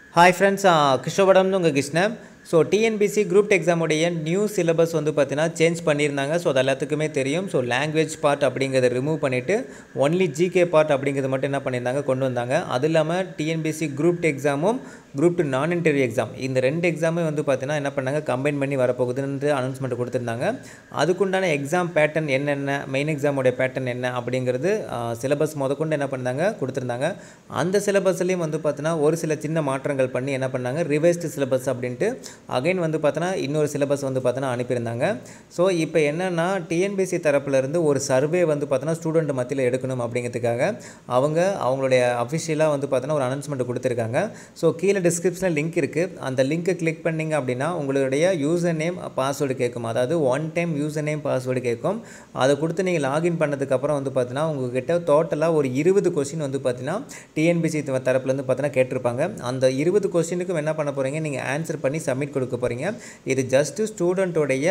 hi friends கிருஷ்ணபடம் உங்கள் Krishnan so TNPSC group எக்ஸாமுடைய நியூ சிலபஸ் வந்து பார்த்தீங்கன்னா சேஞ்ச் பண்ணியிருந்தாங்க ஸோ அது எல்லாத்துக்குமே தெரியும் ஸோ லாங்குவேஜ் பார்ட் அப்படிங்கிறத ரிமூவ் பண்ணிவிட்டு ஒன்லி ஜிகே பார்ட் அப்படிங்கிறது மட்டும் என்ன பண்ணியிருந்தாங்க கொண்டு வந்தாங்க அது இல்லாமல் டிஎன்பிசி குரூப் எக்ஸாமும் குரூப் டூ நான் இன்டர்வியூ எக்ஸாம் இந்த ரெண்டு எக்ஸாமே வந்து பார்த்தீங்கன்னா என்ன பண்ணாங்க கம்பைன் பண்ணி வரப்போகுதுன்னு அனௌன்ஸ்மெண்ட் கொடுத்துருந்தாங்க அதுக்குண்டான எக்ஸாம் பேட்டர்ன் என்னென்ன மெயின் எக்ஸாமோடைய பேட்டர்ன் என்ன அப்படிங்கிறது சிலபஸ் முதற்கொண்டு என்ன பண்ணாங்க கொடுத்துருந்தாங்க அந்த சிலபஸ்லேயும் வந்து பார்த்தீங்கன்னா ஒரு சில சின்ன மாற்றங்கள் பண்ணி என்ன பண்ணாங்க ரிவைஸ்டு சிலபஸ் அப்படின்ட்டு அகைன் வந்து பார்த்தோன்னா இன்னொரு சிலபஸ் வந்து பார்த்தோன்னா அனுப்பியிருந்தாங்க ஸோ இப்போ என்னென்னா டிஎன்பிசி தரப்புலேருந்து ஒரு சர்வே வந்து பார்த்தோன்னா ஸ்டூடெண்ட் மத்தியில் எடுக்கணும் அப்படிங்கிறதுக்காக அவங்க அவங்களுடைய அஃபிஷியலாக வந்து பார்த்தோன்னா ஒரு அனௌன்ஸ்மெண்ட் கொடுத்துருக்காங்க ஸோ கீழே டிஸ்கிரிப்ஷனில் லிங்க் இருக்குது அந்த லிங்க்கை கிளிக் பண்ணிங்க அப்படின்னா உங்களுடைய யூசர் நேம் பாஸ்வேர்டு கேட்கும் அதாவது one time user name password கேட்கும் அதை கொடுத்து நீங்கள் லாகின் பண்ணதுக்கப்புறம் வந்து பார்த்தீங்கன்னா உங்ககிட்ட டோட்டலாக ஒரு இருபது கொஷின் வந்து பார்த்தீங்கன்னா டிஎன்பிசி தரப்புலேருந்து பார்த்தீங்கன்னா கேட்டிருப்பாங்க அந்த இருபது கொஷினுக்கும் என்ன பண்ண போகிறீங்க நீங்கள் ஆன்சர் பண்ணி சப்மிட் கொடுக்க போகிறீங்க இது ஜஸ்ட்டு ஸ்டூடெண்ட்டோடைய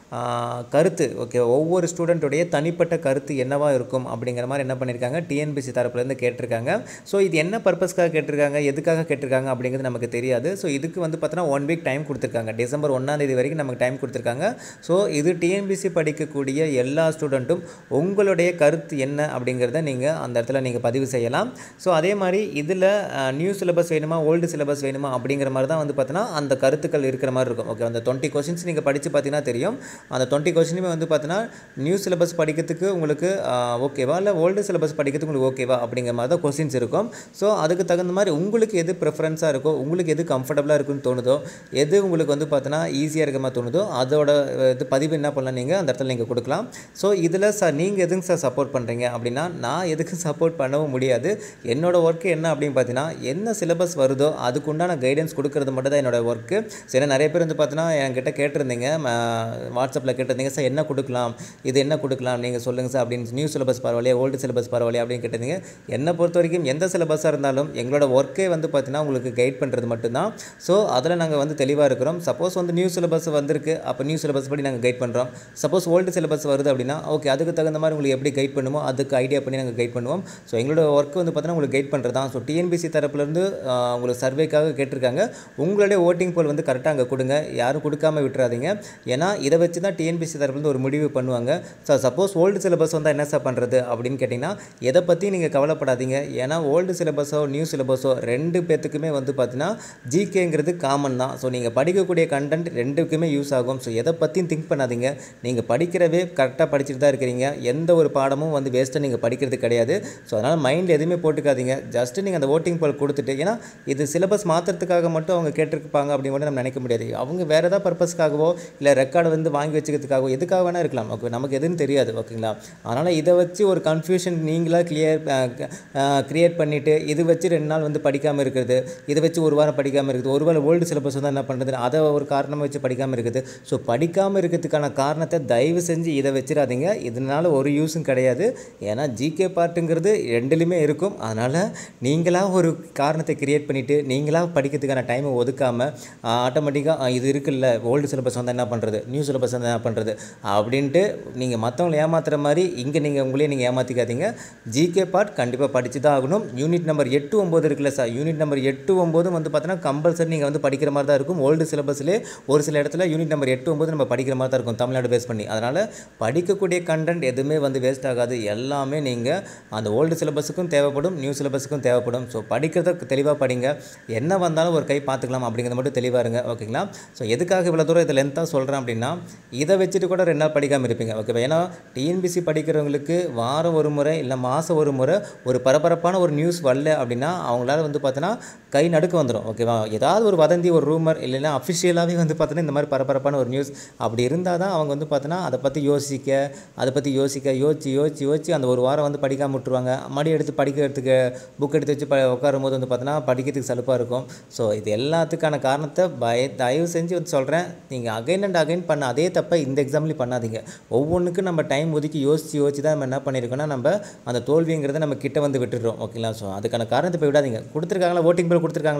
கருத்து ஓகே ஒவ்வொரு ஸ்டூடெண்ட்டோடைய தனிப்பட்ட கருத்து என்னவா இருக்கும் அப்படிங்கிற மாதிரி என்ன பண்ணியிருக்காங்க டிஎன்பிசி தரப்புலேருந்து கேட்டிருக்காங்க ஸோ இது என்ன பர்பஸ்க்காக கேட்டிருக்காங்க எதுக்காக கேட்டிருக்காங்க அப்படிங்கிறது நமக்கு தெரியாது ஸோ இதுக்கு வந்து பார்த்தோன்னா ஒன் வீக் டைம் கொடுத்துருக்காங்க டிசம்பர் ஒன்றாந்தேதி வரைக்கும் நமக்கு டைம் கொடுத்துருக்காங்க ஸோ இது டிஎன்பிசி படிக்கக்கூடிய எல்லா ஸ்டூடெண்ட்டும் உங்களுடைய கருத்து என்ன அப்படிங்கிறத நீங்கள் அந்த இடத்துல நீங்கள் பதிவு செய்யலாம் ஸோ அதே மாதிரி இதில் நியூ சிலபஸ் வேணுமா ஓல்டு சிலபஸ் வேணுமா அப்படிங்கிற மாதிரி தான் வந்து பார்த்தோன்னா அந்த கருத்துக்கள் இருக்கிற மாதிரி இருக்கும் ஓகே அந்த டுவெண்ட்டி கொஷின்ஸ் நீங்கள் படித்து பார்த்தீங்கன்னா தெரியும் அந்த டுவெண்ட்டி கொஷினுமே வந்து பார்த்தீங்கன்னா நியூ சிலபஸ் படிக்கிறதுக்கு உங்களுக்கு ஓகேவா இல்லை ஓல்டு சிலபஸ் படிக்கிறதுக்கு உங்களுக்கு ஓகேவா அப்படிங்கிற மாதிரி தான் கொஷின்ஸ் இருக்கும் ஸோ அதுக்கு தகுந்த மாதிரி உங்களுக்கு எது ப்ரிஃபரன்ஸாக இருக்கோ உங்களுக்கு எது கம்ஃபர்டபுளாக இருக்குன்னு தோணுதோ எது உங்களுக்கு வந்து பார்த்தோன்னா ஈஸியாக இருக்க மாதிரி தோணுதோ அதோட இது பதிவு என்ன பண்ணலாம் நீங்கள் அந்த இடத்துல நீங்கள் கொடுக்கலாம் ஸோ இதில் சார் நீங்கள் எதுங்க சார் சப்போர்ட் பண்ணுறீங்க அப்படின்னா நான் எதுக்கு சப்போர்ட் பண்ணவும் முடியாது என்னோட ஒர்க்கு என்ன அப்படின்னு பார்த்தீங்கன்னா என்ன சிலபஸ் வருதோ அதுக்குண்டான கைடன்ஸ் கொடுக்கறது மட்டும் தான் என்னோடய ஒர்க்கு சரி நிறைய பேர் வந்து பார்த்தீங்கன்னா என்கிட்ட கேட்டிருந்தீங்க வாட்ஸ்அப்பில் கேட்டிருந்தீங்க சார் என்ன கொடுக்கலாம் இது என்ன கொடுக்கலாம் நீங்கள் சொல்லுங்கள் சார் அப்படின்னு நியூ சிலபஸ் பரவாயில்லையா ஓல்டு சிலபஸ் பரவாயில்லையா அப்படின்னு கேட்டிருந்தீங்க என்னை பொறுத்த வரைக்கும் எந்த சிலபஸாக இருந்தாலும் எங்களோட ஒர்க்கே வந்து பார்த்தீங்கன்னா உங்களுக்கு கைட் பண்ணுறது மட்டும்தான் ஸோ அதில் நாங்கள் வந்து தெளிவாக இருக்கிறோம் சப்போஸ் வந்து நியூ சிலபஸ் வந்திருக்கு அப்போ நியூ சிலபஸ் படி நாங்கள் கைட் பண்ணுறோம் சப்போஸ் ஓல்டு சிலபஸ் வருது அப்படின்னா ஓகே அதுக்கு தகுந்த மாதிரி உங்களுக்கு எப்படி கைட் பண்ணுமோ அதுக்கு ஐடியா பண்ணி நாங்கள் கைட் பண்ணுவோம் ஸோ எங்களோட ஒர்க் வந்து பார்த்தீங்கன்னா உங்களுக்கு கைட் பண்ணுறது தான் ஸோ டிஎன்பிசி தரப்புலேருந்து உங்களுக்கு சர்வேக்காக கேட்டிருக்காங்க உங்களுடைய ஓட்டிங் போல் வந்து கரெக்டாக அங்கே கொடுங்க யாரும் கொடுக்காம விட்டுறாதீங்க ஏன்னா இதை வச்சு தான் டிஎன்பிசி தரப்புலேருந்து ஒரு முடிவு பண்ணுவாங்க ஸோ சப்போஸ் ஓல்டு சிலபஸ் வந்தால் என்ன சார் பண்ணுறது அப்படின்னு கேட்டிங்கன்னா எதை பற்றி நீங்கள் கவலைப்படாதீங்க ஏன்னா ஓல்டு சிலபஸோ நியூ சிலபஸோ ரெண்டு பேர்த்துக்குமே வந்து பார்த்தீங்கன்னா ஜிகேங்கிறது காமன் தான் ஸோ நீங்கள் படிக்கக்கூடிய கண்டென்ட் ரெண்டுக்குமே யூஸ் ஆகும் ஸோ எதை பற்றியும் திங்க் பண்ணாதீங்க நீங்கள் படிக்கிறவே கரெக்டாக படிச்சுட்டு தான் இருக்கிறீங்க எந்த ஒரு பாடமும் வந்து வேஸ்ட்டாக நீங்கள் படிக்கிறது கிடையாது ஸோ அதனால் மைண்டில் எதுவுமே போட்டுக்காதீங்க ஜஸ்ட்டு நீங்கள் அந்த ஓட்டிங் பால் கொடுத்துட்டு ஏன்னா இது சிலபஸ் மாற்றுறதுக்காக மட்டும் அவங்க கேட்டிருப்பாங்க அப்படின்னு மட்டும் நம்ம நினைக்க முடியாது அவங்க வேறு ஏதாவது பர்பஸ்க்காகவோ இல்லை ரெக்கார்டு வந்து வாங்கி வச்சுக்கிறதுக்காகவோ எதுக்காக வேணால் இருக்கலாம் ஓகே நமக்கு எதுன்னு தெரியாது ஓகேங்களா அதனால் இதை வச்சு ஒரு கன்ஃபியூஷன் நீங்களாக கிளியர் க்ரியேட் பண்ணிவிட்டு இது வச்சு ரெண்டு நாள் வந்து படிக்காமல் இருக்கிறது இதை வச்சு ஒரு வாரம் படிக்காமல் இருக்குது ஒரு வாரம் ஓல்டு சிலபஸ் வந்து என்ன பண்ணுறது அதை ஒரு காரணமாக வச்சு படிக்காமல் இருக்குது ஸோ படிக்காமல் இருக்கிறதுக்கான காரணத்தை தயவு செஞ்சு இதை வச்சிடாதீங்க இதனால் ஒரு யூஸும் கிடையாது ஏன்னா ஜிகே பார்ட்டுங்கிறது ரெண்டுலேயுமே இருக்கும் அதனால் நீங்களாக ஒரு காரணத்தை க்ரியேட் பண்ணிவிட்டு நீங்களாக படிக்கிறதுக்கான டைமை ஒதுக்காமல் ஆட்டோமேட்டிக்காக இது இருக்குல்ல ஓல்டு சிலபஸ் வந்து என்ன பண்ணுறது நியூ சிலபஸ் வந்து என்ன பண்ணுறது அப்படின்ட்டு நீங்கள் மற்றவங்களை ஏமாத்துற மாதிரி இங்கே நீங்கள் உங்களே நீங்கள் ஏமாற்றிக்காதீங்க ஜிகே பார்ட் கண்டிப்பாக படித்து தான் ஆகணும் யூனிட் நம்பர் எட்டு ஒம்பது இருக்குல்ல சார் யூனிட் நம்பர் எட்டு ஒம்போதும் வந்து பார்த்தீங்கன்னா கம்பல்சரி நீங்கள் வந்து படிக்கிற மாதிரி தான் இருக்கும் ஓல்டு சிலபஸ்லேயே ஒரு சில இடத்துல யூனிட் நம்பர் எட்டு ஒம்பது நம்ம படிக்கிற மாதிரி தான் இருக்கும் தமிழ்நாடு பேஸ் பண்ணி அதனால் படிக்கக்கூடிய கண்டென்ட் எதுவுமே வந்து வேஸ்ட் ஆகாது எல்லாமே நீங்கள் அந்த ஓல்டு சிலபஸுக்கும் தேவைப்படும் நியூ சிலபஸுக்கும் தேவைப்படும் ஸோ படிக்கிறத தெளிவாக படிங்க என்ன வந்தாலும் ஒரு கை பார்த்துக்கலாம் அப்படிங்கிறது மட்டும் தெளிவாக இருங்க ஓகேங்களா ஸோ எதுக்காக இவ்வளோ தூரம் இதை லென்த்தாக சொல்கிறேன் அப்படின்னா இதை வச்சுட்டு கூட ரெண்டு நாள் படிக்காமல் இருப்பீங்க ஓகேவா ஏன்னா டிஎன்பிசி படிக்கிறவங்களுக்கு வாரம் ஒரு முறை இல்லை மாதம் ஒரு முறை ஒரு பரபரப்பான ஒரு நியூஸ் வரல அப்படின்னா அவங்களால வந்து பார்த்தோன்னா கை நடுக்க வந்துடும் ஓகேவா ஏதாவது ஒரு வதந்தி ஒரு ரூமர் இல்லைன்னா அஃபிஷியலாகவே வந்து பார்த்தோன்னா இந்த மாதிரி பரபரப்பான ஒரு நியூஸ் அப்படி இருந்தால் தான் அவங்க வந்து பார்த்தோன்னா அதை பற்றி யோசிக்க அதை பற்றி யோசிக்க யோசிச்சு யோசிச்சு யோசிச்சு அந்த ஒரு வாரம் வந்து படிக்காமல் விட்டுருவாங்க மறுபடியும் எடுத்து படிக்கிறதுக்கு புக் எடுத்து வச்சு ப உட்காரும் போது வந்து பார்த்தோன்னா படிக்கிறதுக்கு சலுப்பாக இருக்கும் ஸோ இது எல்லாத்துக்கான காரணத்தை பய தயவு செஞ்சு வந்து சொல்கிறேன் நீங்கள் அகைன் அண்ட் அகைன் பண்ண அதே தப்பை இந்த எக்ஸாம்லேயும் பண்ணாதீங்க ஒவ்வொன்றுக்கும் நம்ம டைம் ஒதுக்கி யோசிச்சு யோசிச்சு தான் நம்ம என்ன பண்ணியிருக்கோம்னா நம்ம அந்த தோல்விங்கிறத நம்ம கிட்ட வந்து விட்டுடுறோம் ஓகேங்களா ஸோ அதுக்கான காரணத்தை போய் விடாதீங்க கொடுத்துருக்காங்களா ஓட்டிங் பில் கொடுத்துருக்காங்களா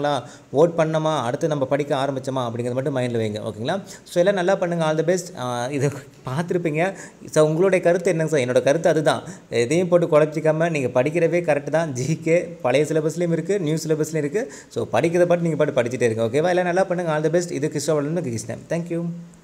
போட்டாங்களா ஓட் பண்ணோமா அடுத்து நம்ம படிக்க ஆரம்பிச்சோமா அப்படிங்கிறது மட்டும் மைண்டில் வைங்க ஓகேங்களா ஸோ எல்லாம் நல்லா பண்ணுங்கள் ஆல் தி பெஸ்ட் இதை பார்த்துருப்பீங்க ஸோ உங்களுடைய கருத்து என்னங்க சார் என்னோட கருத்து அதுதான் எதையும் போட்டு குழப்பிக்காம நீங்கள் படிக்கிறவே கரெக்டு தான் ஜிகே பழைய சிலபஸ்லேயும் இருக்குது நியூ சிலபஸ்லையும் இருக்குது ஸோ படிக்கிறத பாட்டு நீங்கள் பாட்டு படிச்சுட்டே இருங்க ஓகேவா எல்லாம் நல்லா பண்ணுங்கள் ஆல் தி பெஸ்ட் இது கிருஷ்ணவளன் கிருஷ்ணன் தேங்க்யூ